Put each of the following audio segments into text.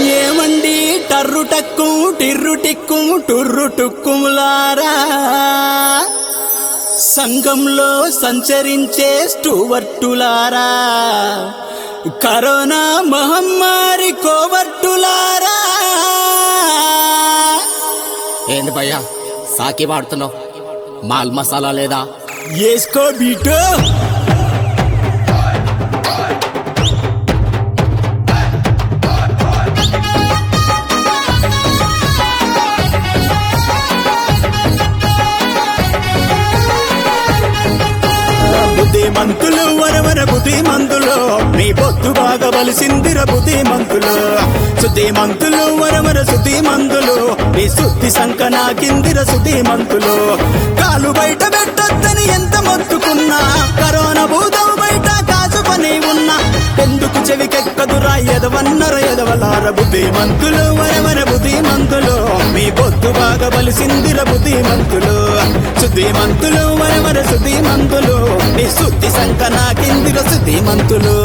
ఏమండి టర్రు టక్కు టిర్రు టిక్కు టుర్రు టుక్కుములారా సంఘంలో సంచరించే స్టూవర్టులారా కరోనా మహమ్మారి కోవర్టులారా ఏంది భయ్యా సాకి వాడుతున్నావు మాల్ మసాలా లేదా వేసుకో బీటో బుద్ధిమంతులు వరవర బుద్ధిమంతులు మీ బొత్తు బాగా బలిసిందిర బుద్ధిమంతులు శుద్ధిమంతులు వరవర శుద్ధిమంతులు మీ శుద్ధి సంక నాకిందిర శుద్ధిమంతులు కాలు బయట పెట్టొద్దని ఎంత మొత్తుకున్నా కరోనా భూతం బయట కాసు పని ఉన్నా ఎందుకు చెవికెక్కదురా ఎదవన్నర ఎదవలార బుద్ధిమంతులు వరవర బుద్ధిమంతులు మీ బొత్తు బాగా బలిసిందిర బుద్ధిమంతులు శుద్ధిమంతులు వరవర శుద్ధిమంతులు నీ శుద్ధి సంక నాకిందిర శుద్ధిమంతులు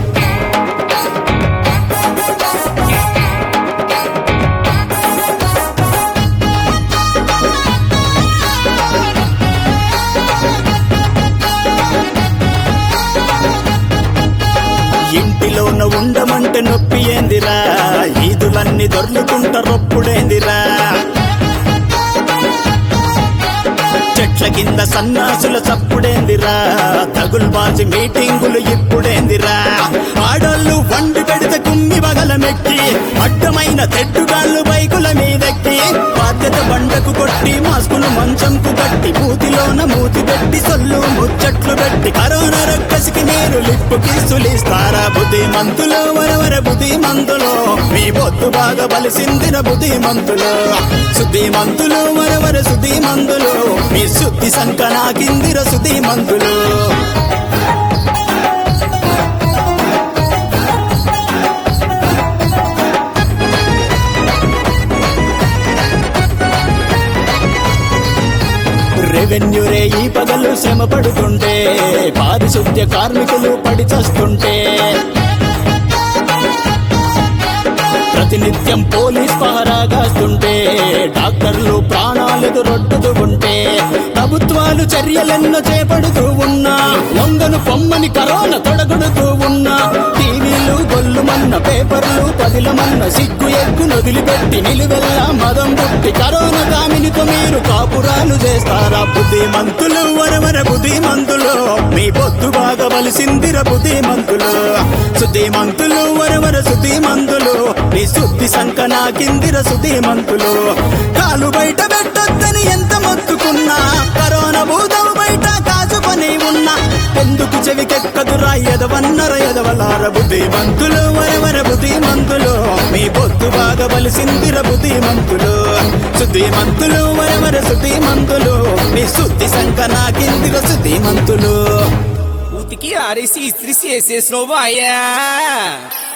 ఇంటిలోన ఉండమంటే నొప్పి ఏందిరా ఈదులన్నీ దొర్లుకుంట రొప్పుడేందిరా చెట్ల కింద సన్నాసుల చప్పుడేందిరా తగుల్బాజి మీటింగులు ఇప్పుడేందిరా ఆడోళ్ళు వండి పెడితే కుమ్మి బగలమెక్కి అడ్డమైన తెట్టుగాళ్ళు బైకుల మీదెక్కి బాధ్యత బండకు కొట్టి మాస్కులు మంచంకు కట్టి మూతిలోన మూతి పెట్టి సొల్లు ముచ్చట్లు పెట్టి కరోనా రక్కసికి మీరు లిప్పు కిసులిస్తారా బుద్ధిమంతులు వరవర బుద్ధిమంతులు మీ బొత్తు బాగా బలిసిందిన బుద్ధిమంతులు శుద్ధిమంతులు వరవర శుద్ధిమంతులు మీ శుద్ధి సంక నాకిందిర శుద్ధిమంతులు రెవెన్యూ రే ఈ పగలు శ్రమ పడుతుంటే పారిశుద్ధ్య కార్మికులు పడి చస్తుంటే ప్రతినిత్యం పోలీస్ పహరాగాస్తుంటే డాక్టర్లు ప్రాణాలకు రొట్టుతూ ఉంటే ప్రభుత్వాలు చర్యలెన్నో చేపడుతూ ఉన్నా లొంగను పొమ్మని కరోనా తొడగొడుతూ ఉన్నా టీవీలు గొల్లుమన్న పేపర్లు పదిలమన్న సిగ్గు ఎగ్గు నొదిలిపెట్టి నిలువెల్లా మదం పుట్టి కరోనా కామినితో మీరు కాపురాలు చేస్తారా బుద్ధిమంతులు వరవర బుద్ధిమంతులు మీ బొత్తు బాగా బలిసిందిర బుద్ధిమంతులు శుద్ధిమంతులు వరవర శుద్ధిమంతులు నీ శుద్ధి సంక నాకిందిర శుద్ధిమంతులు కాలు బయట పెట్టొద్దని ఎంత మొత్తుకున్నా కరోనా భూతం బయట కాసు పని ఉన్నా ఎందుకు చెవికెక్కదురా ఎదవన్నర ఎదవలార బుద్ధిమంతులు వరవర బుద్ధిమంతులు మీ బొత్తు బాగా బలిసిందిర బుద్ధిమంతులు శుద్ధిమంతులు వరవర శుద్ధిమంతులు మీ శుద్ధి సంక నాకిందిర శుద్ధిమంతులు ఉతికి ఆరేసి ఇస్త్రీ చేసేసినావు బాయ్యా